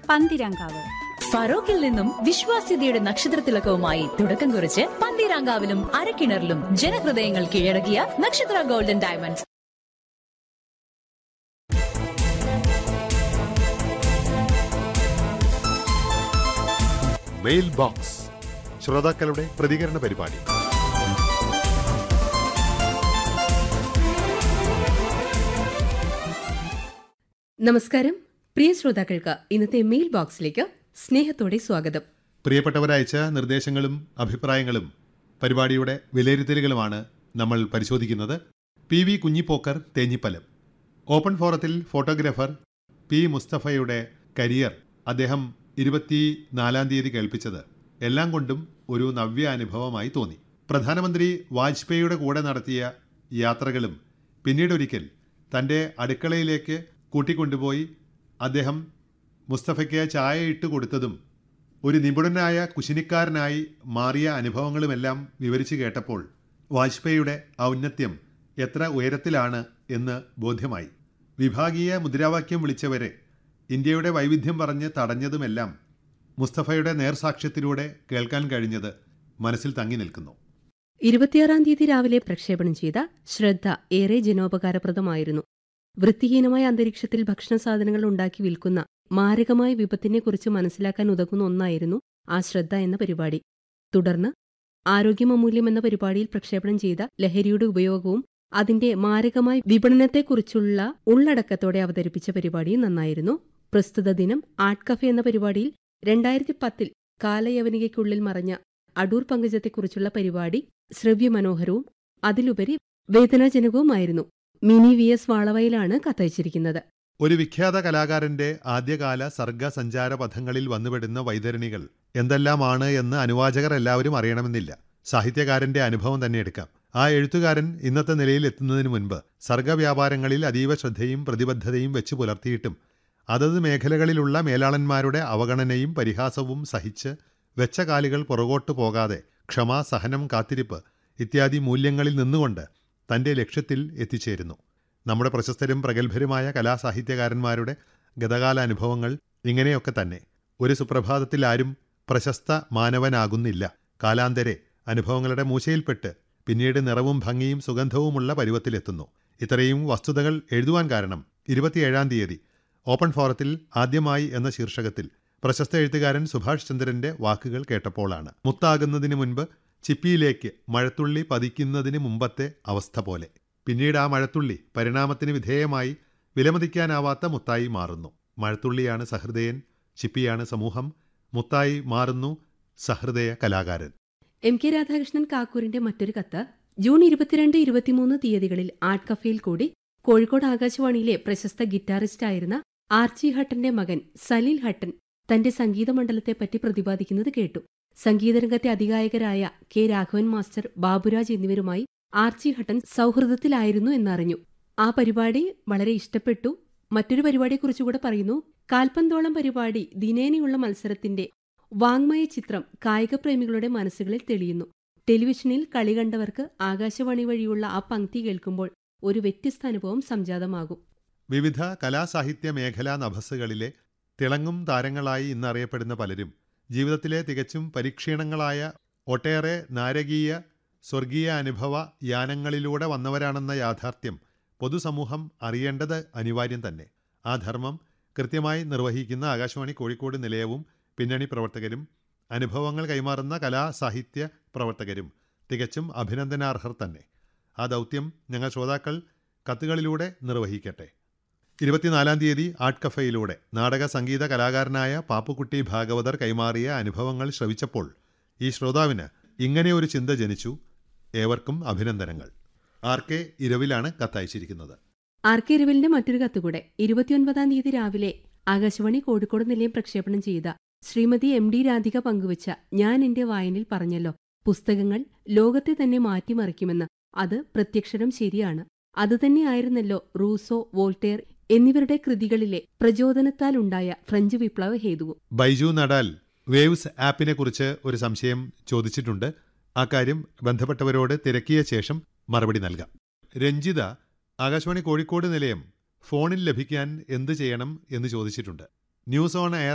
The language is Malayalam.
പന്തിരാങ്കാവ് ഫറോക്കിൽ നിന്നും വിശ്വാസ്യതയുടെ നക്ഷത്രത്തിലക്കവുമായി തുടക്കം കുറിച്ച് പന്തീരാങ്കാവിലും അരക്കിണറിലും ജനഹൃദയങ്ങൾ കീഴടക്കിയ നക്ഷത്ര ഗോൾഡൻ ഡയമണ്ട്സ് മെയിൽ ബോക്സ് ശ്രോതാക്കളുടെ പ്രതികരണ പരിപാടി നമസ്കാരം പ്രിയ ശ്രോതാക്കൾക്ക് ഇന്നത്തെ മെയിൽ ബോക്സിലേക്ക് സ്നേഹത്തോടെ സ്വാഗതം പ്രിയപ്പെട്ടവരയച്ച നിർദ്ദേശങ്ങളും അഭിപ്രായങ്ങളും പരിപാടിയുടെ വിലയിരുത്തലുകളുമാണ് നമ്മൾ പരിശോധിക്കുന്നത് P V Kunhipokker Thenhipalam open ഫോറത്തിൽ ഫോട്ടോഗ്രാഫർ പി മുസ്തഫയുടെ കരിയർ അദ്ദേഹം ഇരുപത്തി നാലാം തീയതി കേൾപ്പിച്ചത് എല്ലാം കൊണ്ടും ഒരു നവ്യ അനുഭവമായി തോന്നി പ്രധാനമന്ത്രി വാജ്പേയിയുടെ കൂടെ നടത്തിയ യാത്രകളും പിന്നീടൊരിക്കൽ തൻ്റെ അടുക്കളയിലേക്ക് കൂട്ടിക്കൊണ്ടുപോയി അദ്ദേഹം മുസ്തഫയ്ക്ക് ചായ ഇട്ട് കൊടുത്തതും ഒരു നിപുണനായ കുശിനിക്കാരനായി മാറിയ അനുഭവങ്ങളുമെല്ലാം വിവരിച്ചു കേട്ടപ്പോൾ വാജ്പേയിയുടെ ഔന്നത്യം എത്ര ഉയരത്തിലാണ് എന്ന് ബോധ്യമായി വിഭാഗീയ മുദ്രാവാക്യം വിളിച്ചവരെ ഇന്ത്യയുടെ വൈവിധ്യം പറഞ്ഞ് തടഞ്ഞതുമെല്ലാം മുസ്തഫയുടെ നേർസാക്ഷ്യത്തിലൂടെ കേൾക്കാൻ കഴിഞ്ഞത് മനസ്സിൽ തങ്ങി നിൽക്കുന്നു ഇരുപത്തിയാറാം തീയതി രാവിലെ പ്രക്ഷേപണം ചെയ്ത ശ്രദ്ധ ഏറെ ജനോപകാരപ്രദമായിരുന്നു വൃത്തിഹീനമായ അന്തരീക്ഷത്തിൽ ഭക്ഷണ സാധനങ്ങൾ ഉണ്ടാക്കി വിൽക്കുന്ന മാരകമായ വിപത്തിനെക്കുറിച്ച് മനസ്സിലാക്കാൻ ഉതകുന്ന ഒന്നായിരുന്നു ആ ശ്രദ്ധ എന്ന പരിപാടി തുടർന്ന് ആരോഗ്യമമൂല്യം എന്ന പരിപാടിയിൽ പ്രക്ഷേപണം ചെയ്ത ലഹരിയുടെ ഉപയോഗവും അതിന്റെ മാരകമായ വിപണനത്തെക്കുറിച്ചുള്ള ഉള്ളടക്കത്തോടെ അവതരിപ്പിച്ച പരിപാടിയും നന്നായിരുന്നു പ്രസ്തുത ദിനം ആർട്ട് കഫേ എന്ന പരിപാടിയിൽ രണ്ടായിരത്തി പത്തിൽ കാലയവനികയ്ക്കുള്ളിൽ മറഞ്ഞ അടൂർ പങ്കജത്തെക്കുറിച്ചുള്ള പരിപാടി ശ്രവ്യമനോഹരവും അതിലുപരി വേദനാജനകവുമായിരുന്നു മിനി വി എസ് വാളവയിലാണ് കത്തയച്ചിരിക്കുന്നത് ഒരു വിഖ്യാത കലാകാരന്റെ ആദ്യകാല സർഗസഞ്ചാര പഥങ്ങളിൽ വന്നുപെടുന്ന വൈതരണികൾ എന്തെല്ലാമാണ് എന്ന് അനുവാചകർ എല്ലാവരും അറിയണമെന്നില്ല സാഹിത്യകാരന്റെ അനുഭവം തന്നെ എടുക്കാം ആ എഴുത്തുകാരൻ ഇന്നത്തെ നിലയിൽ എത്തുന്നതിന് മുൻപ് സർഗവ്യാപാരങ്ങളിൽ അതീവ ശ്രദ്ധയും പ്രതിബദ്ധതയും വെച്ച് പുലർത്തിയിട്ടും അതത് മേഖലകളിലുള്ള മേലാളന്മാരുടെ അവഗണനയും പരിഹാസവും സഹിച്ച് വെച്ച കാലുകൾ പുറകോട്ട് പോകാതെ ക്ഷമ സഹനം കാത്തിരിപ്പ് ഇത്യാദി മൂല്യങ്ങളിൽ നിന്നുകൊണ്ട് തന്റെ ലക്ഷ്യത്തിൽ എത്തിച്ചേരുന്നു നമ്മുടെ പ്രശസ്തരും പ്രഗത്ഭരുമായ കലാസാഹിത്യകാരന്മാരുടെ ഗതകാല അനുഭവങ്ങൾ ഇങ്ങനെയൊക്കെ തന്നെ ഒരു സുപ്രഭാതത്തിൽ ആരും പ്രശസ്ത മാനവനാകുന്നില്ല കാലാന്തരെ അനുഭവങ്ങളുടെ മൂശയിൽപ്പെട്ട് പിന്നീട് നിറവും ഭംഗിയും സുഗന്ധവുമുള്ള പരുവത്തിലെത്തുന്നു ഇത്രയും വസ്തുതകൾ എഴുതുവാൻ കാരണം ഇരുപത്തിയേഴാം തീയതി ഓപ്പൺ ഫോറത്തിൽ ആദ്യമായി എന്ന ശീർഷകത്തിൽ പ്രശസ്ത എഴുത്തുകാരൻ സുഭാഷ് ചന്ദ്രന്റെ വാക്കുകൾ കേട്ടപ്പോഴാണ് മുത്താകുന്നതിന് മുൻപ് ചിപ്പിയിലേക്ക് മഴത്തുള്ളി പതിക്കുന്നതിന് മുമ്പത്തെ അവസ്ഥ പോലെ പിന്നീട് ആ മഴത്തുള്ളി പരിണാമത്തിന് വിധേയമായി വിലമതിക്കാനാവാത്ത മുത്തായി മാറുന്നു മഴത്തുള്ളിയാണ് സഹൃദയൻ ചിപ്പിയാണ് സമൂഹം മുത്തായി മാറുന്നു സഹൃദയ കലാകാരൻ എം കെ രാധാകൃഷ്ണൻ കാക്കൂരിന്റെ മറ്റൊരു കത്ത് ജൂൺ ഇരുപത്തിരണ്ട് ഇരുപത്തിമൂന്ന് തീയതികളിൽ ആർട്ട് കഫേയിൽ കൂടി കോഴിക്കോട് ആകാശവാണിയിലെ പ്രശസ്ത ഗിറ്റാറിസ്റ്റായിരുന്ന ആർച്ചി ഹട്ടന്റെ മകൻ സലീൽ ഹട്ടൻ തന്റെ സംഗീതമണ്ഡലത്തെപ്പറ്റി പ്രതിപാദിക്കുന്നത് കേട്ടു സംഗീതരംഗത്തെ അധികായകരായ കെ രാഘവൻ മാസ്റ്റർ ബാബുരാജ് എന്നിവരുമായി ആർച്ചി ഹട്ടൻ സൗഹൃദത്തിലായിരുന്നു എന്നറിഞ്ഞു ആ പരിപാടി വളരെ ഇഷ്ടപ്പെട്ടു മറ്റൊരു പരിപാടിയെക്കുറിച്ചുകൂടെ പറയുന്നു കാൽപന്തോളം പരിപാടി ദിനേനയുള്ള മത്സരത്തിന്റെ വാങ്മയ ചിത്രം കായികപ്രേമികളുടെ മനസ്സുകളിൽ തെളിയുന്നു ടെലിവിഷനിൽ കളി കണ്ടവർക്ക് ആകാശവാണി വഴിയുള്ള ആ പങ്ക്തി കേൾക്കുമ്പോൾ ഒരു വ്യത്യസ്ത അനുഭവം സംജാതമാകും വിവിധ കലാസാഹിത്യ മേഖലാ നഭസ്സുകളിലെ തിളങ്ങും താരങ്ങളായി ഇന്നറിയപ്പെടുന്ന പലരും ജീവിതത്തിലെ തികച്ചും പരീക്ഷീണങ്ങളായ ഒട്ടേറെ നാരകീയ സ്വർഗീയ അനുഭവ യാനങ്ങളിലൂടെ വന്നവരാണെന്ന യാഥാർത്ഥ്യം പൊതുസമൂഹം അറിയേണ്ടത് അനിവാര്യം തന്നെ ആ ധർമ്മം കൃത്യമായി നിർവഹിക്കുന്ന ആകാശവാണി കോഴിക്കോട് നിലയവും പിന്നണി പ്രവർത്തകരും അനുഭവങ്ങൾ കൈമാറുന്ന കലാസാഹിത്യ പ്രവർത്തകരും തികച്ചും അഭിനന്ദനാർഹർ തന്നെ ആ ദൗത്യം ഞങ്ങൾ ശ്രോതാക്കൾ കത്തുകളിലൂടെ നിർവഹിക്കട്ടെ ഇരുപത്തിനാലാം തീയതി ആർട്ട് കഫയിലൂടെ നാടക സംഗീത കലാകാരനായ പാപ്പുക്കുട്ടി ഭാഗവതർ കൈമാറിയ അനുഭവങ്ങൾ ശ്രവിച്ചപ്പോൾ ഈ ശ്രോതാവിന് ഇങ്ങനെ ഒരു ചിന്ത ജനിച്ചു ഏവർക്കും അഭിനന്ദനങ്ങൾ ആർ കെ ഇരവിലാണ് കത്തയച്ചിരിക്കുന്നത് ആർ കെ രവിലിന്റെ മറ്റൊരു കത്തുകൂടെ ഇരുപത്തിയൊൻപതാം തീയതി രാവിലെ ആകാശവാണി കോഴിക്കോട് നിലയം പ്രക്ഷേപണം ചെയ്ത ശ്രീമതി എം ഡി രാധിക പങ്കുവച്ച ഞാൻ എന്റെ വായനയിൽ പറഞ്ഞല്ലോ പുസ്തകങ്ങൾ ലോകത്തെ തന്നെ മാറ്റിമറിക്കുമെന്ന് അത് പ്രത്യക്ഷരം ശരിയാണ് അതുതന്നെയായിരുന്നല്ലോ റൂസോ വോൾട്ടേർ എന്നിവരുടെ കൃതികളിലെ പ്രചോദനത്താലുണ്ടായ ഫ്രഞ്ച് വിപ്ലവ ഹേതുവും ബൈജു നടാൽ വേവ്സ് ആപ്പിനെ കുറിച്ച് ഒരു സംശയം ചോദിച്ചിട്ടുണ്ട് അക്കാര്യം ബന്ധപ്പെട്ടവരോട് തിരക്കിയ ശേഷം മറുപടി നൽകാം രഞ്ജിത ആകാശവാണി കോഴിക്കോട് നിലയം ഫോണിൽ ലഭിക്കാൻ എന്ത് ചെയ്യണം എന്ന് ചോദിച്ചിട്ടുണ്ട് ന്യൂസ് ഓൺ എയർ